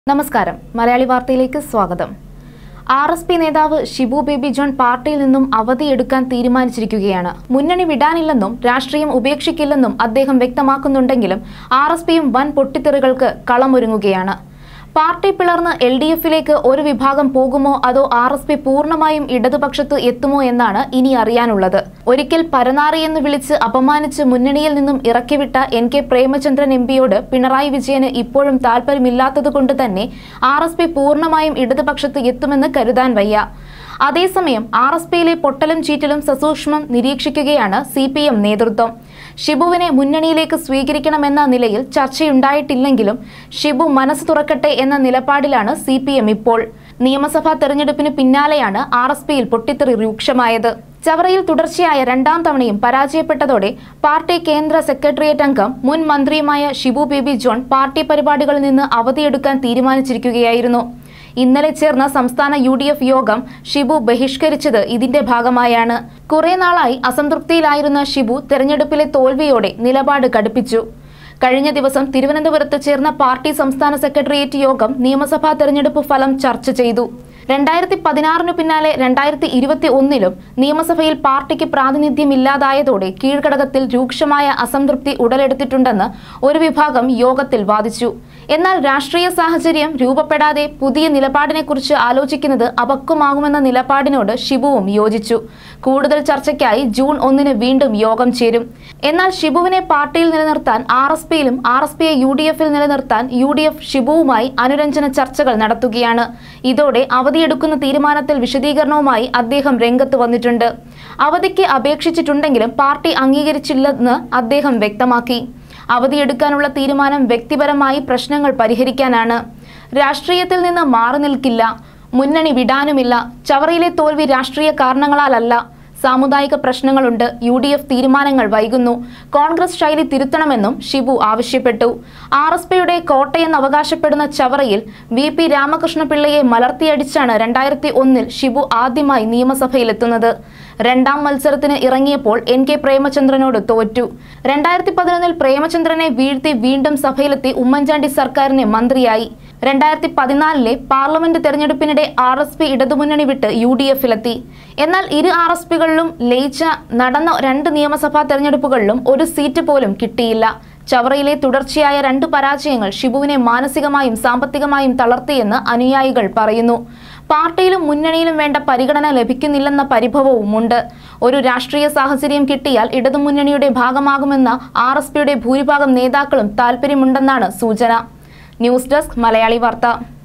നമസ്കാരം മലയാളി വാർത്തയിലേക്ക് സ്വാഗതം ആർ എസ് പി നേതാവ് ഷിബു ബേബി ജോൺ പാർട്ടിയിൽ നിന്നും അവധിയെടുക്കാൻ തീരുമാനിച്ചിരിക്കുകയാണ് മുന്നണി വിടാനില്ലെന്നും രാഷ്ട്രീയം ഉപേക്ഷിക്കില്ലെന്നും അദ്ദേഹം വ്യക്തമാക്കുന്നുണ്ടെങ്കിലും ആർ എസ് പിയും വൻ പൊട്ടിത്തെറികൾക്ക് കളമൊരുങ്ങുകയാണ് പാർട്ടി പിളർന്ന് എൽ ഡി എഫിലേക്ക് ഒരു വിഭാഗം പോകുമോ അതോ ആർ എസ് പി പൂർണ്ണമായും ഇടതുപക്ഷത്ത് എത്തുമോ എന്നാണ് ഇനി അറിയാനുള്ളത് ഒരിക്കൽ പരനാറി എന്ന് വിളിച്ച് അപമാനിച്ച് മുന്നണിയിൽ നിന്നും ഇറക്കിവിട്ട എൻ കെ പ്രേമചന്ദ്രൻ എം പിയോട് പിണറായി വിജയന് ഇപ്പോഴും താല്പര്യമില്ലാത്തതുകൊണ്ട് തന്നെ ആർ എസ് പി പൂർണ്ണമായും ഇടതുപക്ഷത്ത് എത്തുമെന്ന് കരുതാൻ വയ്യ അതേസമയം ആർ എസ് പിയിലെ പൊട്ടലും ചീറ്റലും സസൂക്ഷ്മം നിരീക്ഷിക്കുകയാണ് സി പി എം നേതൃത്വം ഷിബുവിനെ മുന്നണിയിലേക്ക് സ്വീകരിക്കണമെന്ന നിലയിൽ ചർച്ചയുണ്ടായിട്ടില്ലെങ്കിലും ഷിബു മനസ്സ് തുറക്കട്ടെ എന്ന നിലപാടിലാണ് സി പി എം ഇപ്പോൾ നിയമസഭാ തെരഞ്ഞെടുപ്പിന് പിന്നാലെയാണ് ആർ എസ് പിയിൽ പൊട്ടിത്തെറി രൂക്ഷമായത് ചവറയിൽ തുടർച്ചയായ രണ്ടാം തവണയും പരാജയപ്പെട്ടതോടെ പാർട്ടി കേന്ദ്ര സെക്രട്ടേറിയറ്റ് അംഗം മുൻ മന്ത്രിയുമായ ഷിബു ബേബി ജോൺ പാർട്ടി പരിപാടികളിൽ നിന്ന് അവധിയെടുക്കാൻ തീരുമാനിച്ചിരിക്കുകയായിരുന്നു ഇന്നലെ ചേർന്ന സംസ്ഥാന യു ഡി എഫ് യോഗം ഷിബു ബഹിഷ്കരിച്ചത് ഇതിന്റെ ഭാഗമായാണ് കുറെ നാളായി അസംതൃപ്തിയിലായിരുന്ന ഷിബു തെരഞ്ഞെടുപ്പിലെ തോൽവിയോടെ നിലപാട് കടുപ്പിച്ചു കഴിഞ്ഞ ദിവസം തിരുവനന്തപുരത്ത് ചേർന്ന പാർട്ടി സംസ്ഥാന സെക്രട്ടേറിയറ്റ് യോഗം നിയമസഭാ തെരഞ്ഞെടുപ്പ് ഫലം ചർച്ച ചെയ്തു രണ്ടായിരത്തി പതിനാറിനു പിന്നാലെ രണ്ടായിരത്തി ഇരുപത്തി ഒന്നിലും നിയമസഭയിൽ പാർട്ടിക്ക് പ്രാതിനിധ്യമില്ലാതായതോടെ കീഴ്ഘടകത്തിൽ രൂക്ഷമായ അസംതൃപ്തി ഉടലെടുത്തിട്ടുണ്ടെന്ന് ഒരു വിഭാഗം യോഗത്തിൽ വാദിച്ചു എന്നാൽ രാഷ്ട്രീയ സാഹചര്യം രൂപപ്പെടാതെ പുതിയ നിലപാടിനെക്കുറിച്ച് ആലോചിക്കുന്നത് അപക്വമാകുമെന്ന നിലപാടിനോട് ഷിബുവും യോജിച്ചു കൂടുതൽ ചർച്ചയ്ക്കായി ജൂൺ ഒന്നിന് വീണ്ടും യോഗം ചേരും എന്നാൽ ഷിബുവിനെ പാർട്ടിയിൽ നിലനിർത്താൻ ആർ എസ് പിയിലും ആർ എസ് പിയെ യു ഡി എഫിൽ നിലനിർത്താൻ യു ഡി എഫ് ഷിബുവുമായി അനുരഞ്ജന ചർച്ചകൾ നടത്തുകയാണ് ഇതോടെ അവധിയെടുക്കുന്ന തീരുമാനത്തിൽ വിശദീകരണവുമായി അദ്ദേഹം രംഗത്ത് വന്നിട്ടുണ്ട് അവധിക്ക് അപേക്ഷിച്ചിട്ടുണ്ടെങ്കിലും പാർട്ടി അംഗീകരിച്ചില്ലെന്ന് അദ്ദേഹം വ്യക്തമാക്കി അവധിയെടുക്കാനുള്ള തീരുമാനം വ്യക്തിപരമായി പ്രശ്നങ്ങൾ പരിഹരിക്കാനാണ് രാഷ്ട്രീയത്തിൽ നിന്ന് മാറി നിൽക്കില്ല മുന്നണി വിടാനുമില്ല ചവറയിലെ തോൽവി രാഷ്ട്രീയ കാരണങ്ങളാലല്ല സാമുദായിക പ്രശ്നങ്ങളുണ്ട് യു ഡി എഫ് തീരുമാനങ്ങൾ വൈകുന്നു കോൺഗ്രസ് ശൈലി തിരുത്തണമെന്നും ഷിബു ആവശ്യപ്പെട്ടു ആർ എസ് പിയുടെ കോട്ടയെന്ന് അവകാശപ്പെടുന്ന ചവറയിൽ വി പി രാമകൃഷ്ണപിള്ളയെ മലർത്തിയടിച്ചാണ് രണ്ടായിരത്തി ഒന്നിൽ ഷിബു ആദ്യമായി നിയമസഭയിലെത്തുന്നത് രണ്ടാം മത്സരത്തിന് ഇറങ്ങിയപ്പോൾ എൻ കെ പ്രേമചന്ദ്രനോട് തോറ്റു രണ്ടായിരത്തി പതിനൊന്നിൽ പ്രേമചന്ദ്രനെ വീഴ്ത്തി വീണ്ടും സഭയിലെത്തി ഉമ്മൻചാണ്ടി സർക്കാരിനെ മന്ത്രിയായി രണ്ടായിരത്തി പതിനാലിലെ പാർലമെന്റ് തെരഞ്ഞെടുപ്പിനിടെ ആർ എസ് പി ഇടതുമുന്നണി വിട്ട് യു ഡി എഫിലെത്തി എന്നാൽ ഇരു ആർ എസ് പികളിലും ലയിച്ച നടന്ന രണ്ട് നിയമസഭാ തെരഞ്ഞെടുപ്പുകളിലും ഒരു സീറ്റ് പോലും കിട്ടിയില്ല ചവറയിലെ തുടർച്ചയായ രണ്ട് പരാജയങ്ങൾ ഷിബുവിനെ മാനസികമായും സാമ്പത്തികമായും തളർത്തിയെന്ന് അനുയായികൾ പറയുന്നു പാർട്ടിയിലും മുന്നണിയിലും വേണ്ട പരിഗണന ലഭിക്കുന്നില്ലെന്ന പരിഭവവുമുണ്ട് ഒരു രാഷ്ട്രീയ സാഹചര്യം കിട്ടിയാൽ ഇടതുമുന്നണിയുടെ ഭാഗമാകുമെന്ന ആർ എസ് പിയുടെ ഭൂരിഭാഗം നേതാക്കളും താൽപ്പര്യമുണ്ടെന്നാണ് സൂചന ന്യൂസ് ഡെസ്ക് മലയാളി വാർത്ത